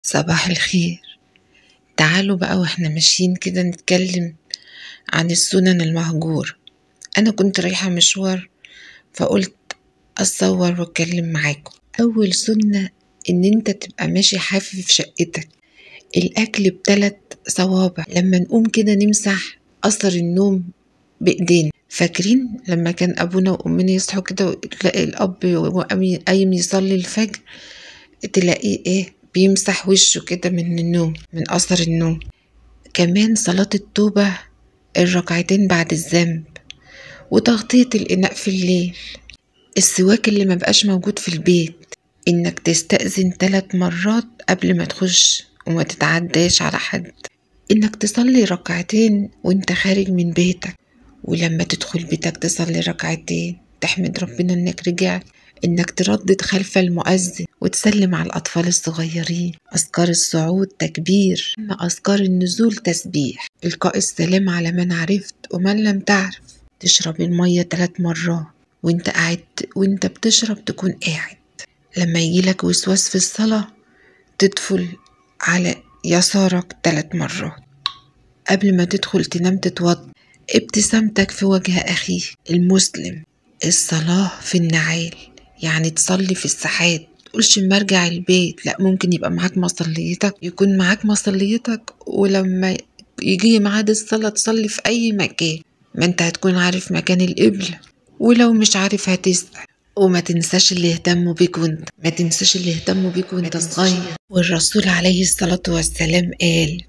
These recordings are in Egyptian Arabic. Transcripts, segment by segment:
صباح الخير تعالوا بقى واحنا ماشيين كده نتكلم عن السنن المهجور انا كنت رايحة مشوار فقلت اتصور واتكلم معاكم اول سنة ان انت تبقى ماشي حافي في شقتك الاكل بتلات صوابع لما نقوم كده نمسح اثر النوم بايدينا فاكرين لما كان ابونا وامنا يصحوا كده وتلاقي الاب وقام قايم يصلي الفجر تلاقيه ايه بيمسح وشه كده من النوم من اثر النوم كمان صلاة التوبة الركعتين بعد الذنب وتغطية الإناء في الليل السواك اللي مبقاش موجود في البيت إنك تستأذن ثلاث مرات قبل ما تخش وما تتعداش على حد إنك تصلي ركعتين وإنت خارج من بيتك ولما تدخل بيتك تصلي ركعتين تحمد ربنا إنك رجعت إنك تردد خلف المؤذن وتسلم على الأطفال الصغيرين أذكار الصعود تكبير أما أذكار النزول تسبيح إلقاء السلام على من عرفت ومن لم تعرف تشرب المية ثلاث مرات وانت قاعد وانت بتشرب تكون قاعد لما يجيلك وسواس في الصلاة تدفل على يسارك ثلاث مرات قبل ما تدخل تنام تتوضى ابتسامتك في وجه أخيه المسلم الصلاة في النعال يعني تصلي في الساحات تقولش اما ارجع البيت لا ممكن يبقى معاك مصليتك يكون معاك مصليتك ولما يجي ميعاد الصلاة تصلي في أي مكان ما انت هتكون عارف مكان القبلة ولو مش عارف هتسأل وما تنساش اللي اهتموا بيك وانت ما تنساش اللي اهتموا بيك وانت صغير والرسول عليه الصلاة والسلام قال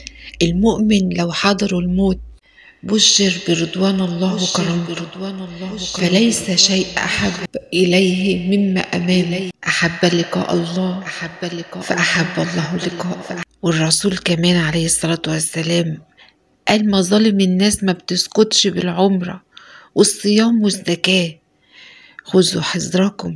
المؤمن لو حضروا الموت بشر برضوان الله وكرمته فليس شيء أحب إليه مما أمامه أحب لقاء الله أحب لقاء فأحب الله لقاء والرسول كمان عليه الصلاة والسلام قال مظالم الناس ما بتسكتش بالعمرة والصيام والزكاة خذوا حذركم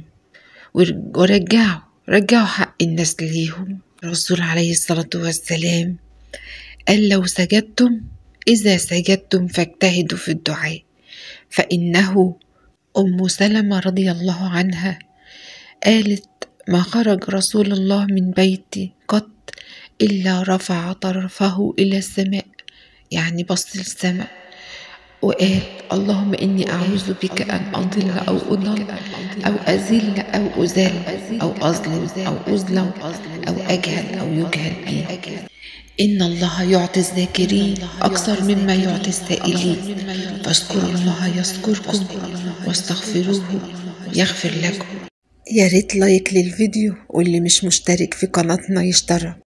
ورجعوا رجعوا حق الناس ليهم الرسول عليه الصلاة والسلام قال لو سجدتم إذا سجدتم فاجتهدوا في الدعاء فإنه أم سلمة رضي الله عنها قالت ما خرج رسول الله من بيتي قط إلا رفع طرفه إلى السماء يعني بص للسماء وقال اللهم إني أعوذ بك أن أضل أو أضل أو أذل أو أذل أو أظلم أو أظلم أو أجهل أو يجهل بي إن الله يعطي الذاكرين أكثر مما يعطي السائلين فاذكروا الله يذكركم واستغفروه يغفر لكم يا ريت لايك للفيديو واللي مش مشترك في قناتنا يشترك